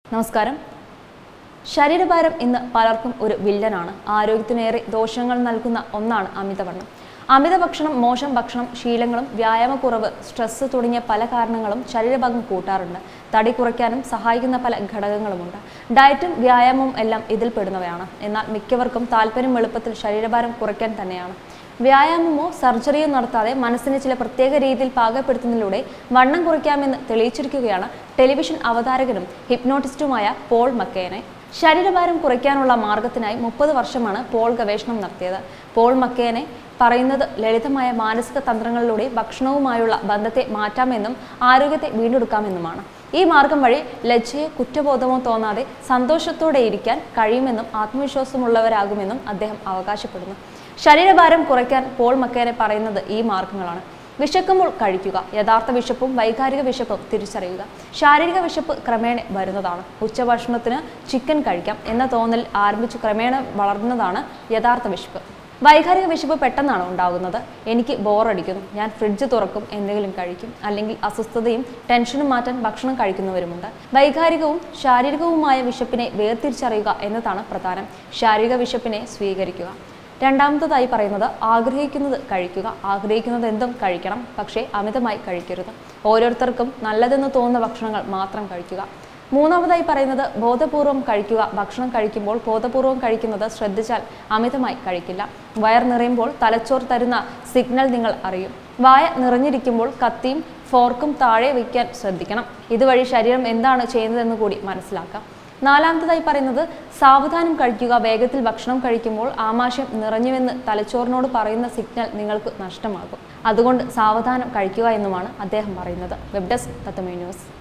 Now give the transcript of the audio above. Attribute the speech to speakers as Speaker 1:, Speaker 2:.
Speaker 1: നമസ്കാരം ശരീരഭാരം ഇന്ന് പലർക്കും ഒരു വില്ലനാണ് ആരോഗ്യത്തിനേറെ ദോഷങ്ങൾ നൽകുന്ന ഒന്നാണ് അമിതവണ്ണം അമിത ഭക്ഷണം മോശം ഭക്ഷണം ശീലങ്ങളും വ്യായാമക്കുറവ് സ്ട്രെസ് തുടങ്ങിയ പല കാരണങ്ങളും ശരീരഭാഗം കൂട്ടാറുണ്ട് തടി കുറയ്ക്കാനും സഹായിക്കുന്ന പല ഘടകങ്ങളുമുണ്ട് ഡയറ്റും വ്യായാമവും എല്ലാം ഇതിൽ പെടുന്നവയാണ് എന്നാൽ മിക്കവർക്കും താല്പര്യം എളുപ്പത്തിൽ ശരീരഭാരം കുറയ്ക്കാൻ തന്നെയാണ് വ്യായാമമോ സർജറിയോ നടത്താതെ മനസ്സിനെ ചില പ്രത്യേക രീതിയിൽ പാകപ്പെടുത്തുന്നതിലൂടെ വണ്ണം കുറയ്ക്കാമെന്ന് തെളിയിച്ചിരിക്കുകയാണ് ടെലിവിഷൻ അവതാരകനും ഹിപ്നോട്ടിസ്റ്റുമായ പോൾ മക്കേനെ ശരീരഭാരം കുറയ്ക്കാനുള്ള മാർഗത്തിനായി മുപ്പത് വർഷമാണ് പോൾ ഗവേഷണം നടത്തിയത് പോൾ മക്കേനെ പറയുന്നത് ലളിതമായ മാനസിക തന്ത്രങ്ങളിലൂടെ ഭക്ഷണവുമായുള്ള ബന്ധത്തെ മാറ്റാമെന്നും ആരോഗ്യത്തെ വീണ്ടെടുക്കാമെന്നുമാണ് ഈ മാർഗം വഴി ലജ്ജയോ കുറ്റബോധമോ തോന്നാതെ സന്തോഷത്തോടെ ഇരിക്കാൻ കഴിയുമെന്നും ആത്മവിശ്വാസമുള്ളവരാകുമെന്നും അദ്ദേഹം അവകാശപ്പെടുന്നു ശരീരഭാരം കുറയ്ക്കാൻ പോൾ മക്കേനെ പറയുന്നത് ഈ മാർഗങ്ങളാണ് വിശക്കുമ്പോൾ കഴിക്കുക യഥാർത്ഥ വിശപ്പും വൈകാരിക വിശപ്പും തിരിച്ചറിയുക ശാരീരിക വിശപ്പ് ക്രമേണ വരുന്നതാണ് ഉച്ചഭക്ഷണത്തിന് ചിക്കൻ കഴിക്കാം എന്ന തോന്നൽ ആരംഭിച്ച് ക്രമേണ വളർന്നതാണ് യഥാർത്ഥ വിശപ്പ് വൈകാരിക വിശപ്പ് പെട്ടെന്നാണ് ഉണ്ടാകുന്നത് എനിക്ക് ബോറടിക്കുന്നു ഞാൻ ഫ്രിഡ്ജ് തുറക്കും എന്തെങ്കിലും കഴിക്കും അല്ലെങ്കിൽ അസ്വസ്ഥതയും ടെൻഷനും മാറ്റാൻ ഭക്ഷണം കഴിക്കുന്നവരുമുണ്ട് വൈകാരികവും ശാരീരികവുമായ വിശപ്പിനെ വേർതിരിച്ചറിയുക എന്നതാണ് പ്രധാനം ശാരീരിക വിശപ്പിനെ സ്വീകരിക്കുക രണ്ടാമത്തതായി പറയുന്നത് ആഗ്രഹിക്കുന്നത് കഴിക്കുക ആഗ്രഹിക്കുന്നത് എന്തും കഴിക്കണം പക്ഷേ അമിതമായി കഴിക്കരുത് ഓരോരുത്തർക്കും നല്ലതെന്ന് തോന്നുന്ന ഭക്ഷണങ്ങൾ മാത്രം കഴിക്കുക മൂന്നാമതായി പറയുന്നത് ബോധപൂർവം കഴിക്കുക ഭക്ഷണം കഴിക്കുമ്പോൾ ബോധപൂർവം കഴിക്കുന്നത് ശ്രദ്ധിച്ചാൽ അമിതമായി കഴിക്കില്ല വയർ നിറയുമ്പോൾ തലച്ചോർ തരുന്ന സിഗ്നൽ നിങ്ങൾ അറിയും വായ നിറഞ്ഞിരിക്കുമ്പോൾ കത്തിയും ഫോർക്കും താഴെ വയ്ക്കാൻ ശ്രദ്ധിക്കണം ഇതുവഴി ശരീരം എന്താണ് ചെയ്യുന്നതെന്ന് കൂടി മനസ്സിലാക്കാം നാലാമത്തതായി പറയുന്നത് സാവധാനം കഴിക്കുക വേഗത്തിൽ ഭക്ഷണം കഴിക്കുമ്പോൾ ആമാശയം നിറഞ്ഞുവെന്ന് തലച്ചോറിനോട് പറയുന്ന സിഗ്നൽ നിങ്ങൾക്ക് നഷ്ടമാകും അതുകൊണ്ട് സാവധാനം കഴിക്കുക എന്നുമാണ് അദ്ദേഹം പറയുന്നത് വെബ് ഡെസ്ക് തത്തമേ ന്യൂസ്